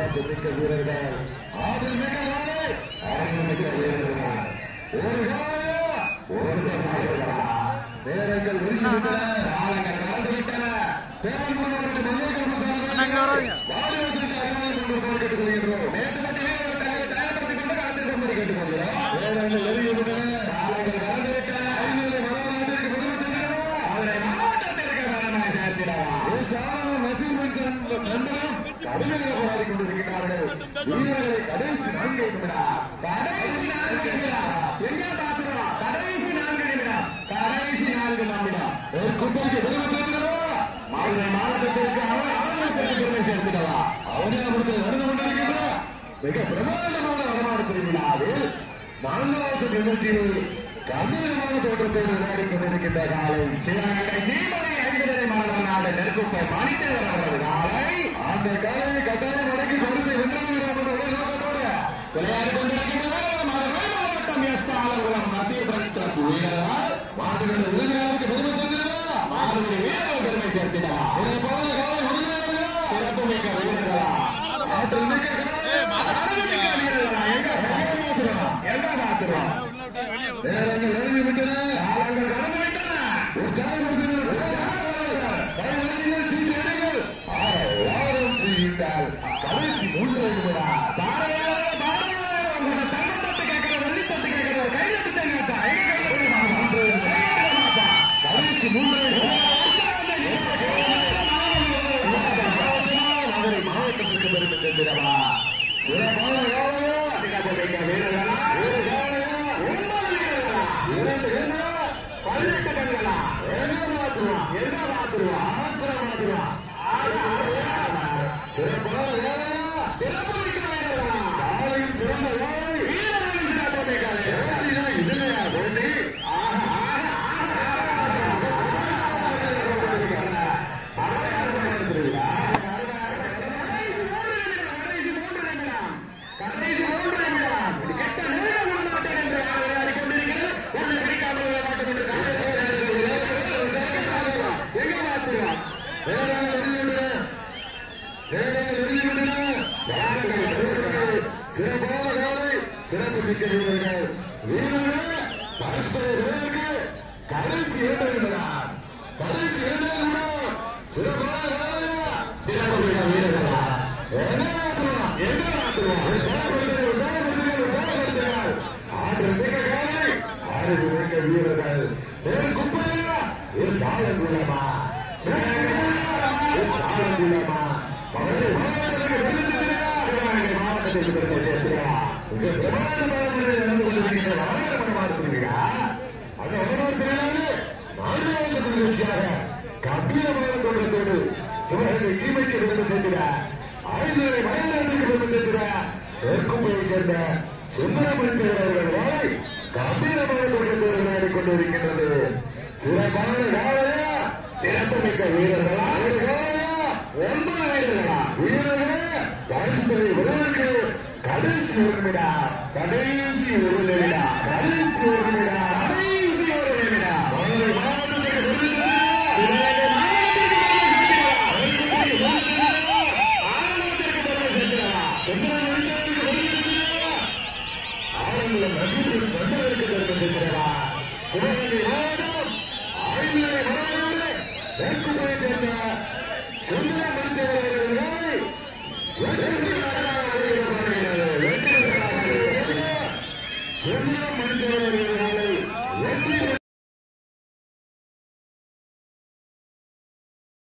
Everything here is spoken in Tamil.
சிறப்பு மிக்க வீரர்கள் ஆற்றல் மிக்க வீரர்கள் ஆற்றல் மிக்க வீரர்கள் ஒரு காலையா ஒரு காலையா நேரங்கள் விரிந்துவிட்டன காலங்கள் கடந்துவிட்டன பெரும்புறவர்கள் மதிய கர்மசாலைகள் வாரிசுக்கு அறிமுகம் கொண்டு போய் கேட்டுக்கொள்கின்றோம் நேற்று மட்டும் வீரர்கள் தங்களை தயார்படுத்திக் கொண்டு காத்துக் கொண்டு கேட்டுக்கொள்கிறோம் நேரங்கள் நெருங்கிவிட்டன காலங்கள் கடந்துவிட்டன ஐநூறு மனோநாட்டிற்கு பெருமை சேர்க்கிறோம் அதனை மாவட்டத்திற்கு வரமாய் சேர்த்திடவா சாதாரண நசீர் மன்சன் நண்பரும் கடுமையாக போராடி கொண்டிருக்கிறார்கள் வீரர்களை கடைசி நான்கு நிமிடம் கடைசி நான்கு நிமிடம் எங்க பாத்துறோம் கடைசி நான்கு நிமிடம் கடைசி நான்கு நிமிடம் ஒரு குப்பைக்கு பெருமை சேர்க்கிறோம் மாலை மாவட்டத்திற்கு அவர் ஆரம்பத்திற்கு பெருமை சேர்த்திடவா அவனே அவருக்கு நடந்து கொண்டிருக்கின்றார் மிக பிரமாண்டமான வரலாறு திருவிழாவில் நான்காவது நிகழ்ச்சியில் கம்பீரமான தோற்றத்தோடு விளையாடி கொண்டிருக்கின்ற காலை சிவகங்கை ஜீவனை ஐந்தரை மாதம் நாடு நெருக்குப்பை மாணித்தவர் அவரது காலை அந்த காலை கட்டாயம் வடக்கு பரிசு வென்றார்கள் என்ற ஒரு நோக்கத்தோடு விளையாடி கொண்டிருக்கின்றனர் மதுரை மாவட்டம் S Alangulam Naseer French club வீரர்கள் மாடுகள் உறுதியாளருக்கு பெருமை சேர்த்திடவா மாடுகளை வீரர்கள் பெருமை சேர்த்திடவா சிறப்பான காலை உறுதியாளர்களா சிறப்பு மிக்க வீரர்களா ஆற்றல் மிக்க காலை அறிவு மிக்க வீரர்களா எங்க எங்க மாத்துறோம் எங்க மாத்துறோம் நேரங்கள் நெருங்கி விட்டன காலங்கள் கடந்து விட்டன உற்சாகப்படுத்துங்கள் கைவண்டிகள் சீட்டு எடுங்கள் ஆரம் சீட்டால் கடைசி மூன்று நிமிடம் பாருங்க பாருங்க உங்க தங்கத்தட்டு கேட்கிற வெள்ளித்தட்டு கேட்கிற ஒரு கையெழுத்து தங்கத்தா எங்க கையெழுத்து கடைசி மூன்று மதுரை மாவட்டத்திற்கு பெருமை சேர்க்கிறவா சிறப்பான காலையா தினப்பதிக்க வீரர்களா ஒரு காலையா ஒன்பது வீரர்களா இரண்டு என்ன பதினெட்டு கண்களா என்ன மாத்துருவா என்ன மாத்துருவா ஆத்திர மாத்துருவா சிறப்பான காலையா தினப்பதிக்க வீரர்களா காலையும் சிறந்த காலை வீரர்களின் தினப்பதிக்காலே இல்லையா போட்டி ஆஹா ஆஹா கடைசி மூன்று நிமிடம் கெட்ட நேரம் விடமாட்டேன் என்று விளையாடி கொண்டிருக்கிறது ஒன்று பிடிக்காமல் விடமாட்டேன் என்று எங்க மாத்துவா நேரங்கள் எரியுள்ளன நேரங்கள் எரியுள்ளன சிறப்பான காலை சிறப்பு மிக்க வீரர்கள் வீரர்கள் பரஸ்பர வீரர்கள் கடைசி இரண்டு நிமிடம் கடைசி இரண்டு நிமிடம் சிறப்பான காலையா சிறப்பு மிக்க வீரர்களா என்ன மாற்றுவோம் என்ன மாற்றுவோம் உற்சாகப்படுத்துங்கள் உற்சாகப்படுத்துங்கள் உற்சாகப்படுத்துங்கள் ஆறு மிக்க காலை ஆறு மிக்க வீரர்கள் வேறு குப்பையா எஸ் ஆலங்குளமா எஸ் ஆலங்குளமா மதுரை மாவட்டத்திற்கு பெருமை சேர்த்திருக்கா சிவகங்கை மாவட்டத்திற்கு பெருமை சேர்த்திருக்கா மிக பிரமாண்டமான முறையில் நடந்து கொண்டிருக்கின்ற ஆயிரம் மாவட்டத்திற்கா அந்த வரலாறு மாநில நிகழ்ச்சியாக கம்பீரமான தோற்றத்தோடு சிவகங்கை சீமைக்கு பெருமை சேர்க்கிறார் ஆயுதங்களை மலையாளத்திற்கு பெருமை சேர்க்கிறார் மேற்கும்பையை சேர்ந்த சுந்தரமூர்த்தியர் அவர்கள் வாய் கம்பீரமான தோற்றத்தோடு விளையாடி கொண்டிருக்கின்றது சிறப்பான காலையா சிறப்பு மிக்க வீரர்களா ஒரு காலையா ஒன்பது வீரர்களா வீரர்களே பரிசுத்தலை வருவதற்கு கடைசி ஒரு நிமிடம் கடைசி ஒரு நிமிடம் கடைசி ஒரு நிமிடம் கடைசி ஒரு நிமிடம் மதுரை மாவட்டத்திற்கு பெருமை சேர்க்கிறார் சிவகங்கை மாவட்டத்திற்கு பெருமை சேர்க்கிறார் ஆலயத்திற்கு பெருமை சேர்க்கிறார் ஆலங்குளம் நசீபின் சந்தருக்கு பெருமை சேர்க்கிறதா சிவகங்கை மாவட்டம் ஆய்வுகளை மாணவர்களே மேற்குமையை சேர்ந்த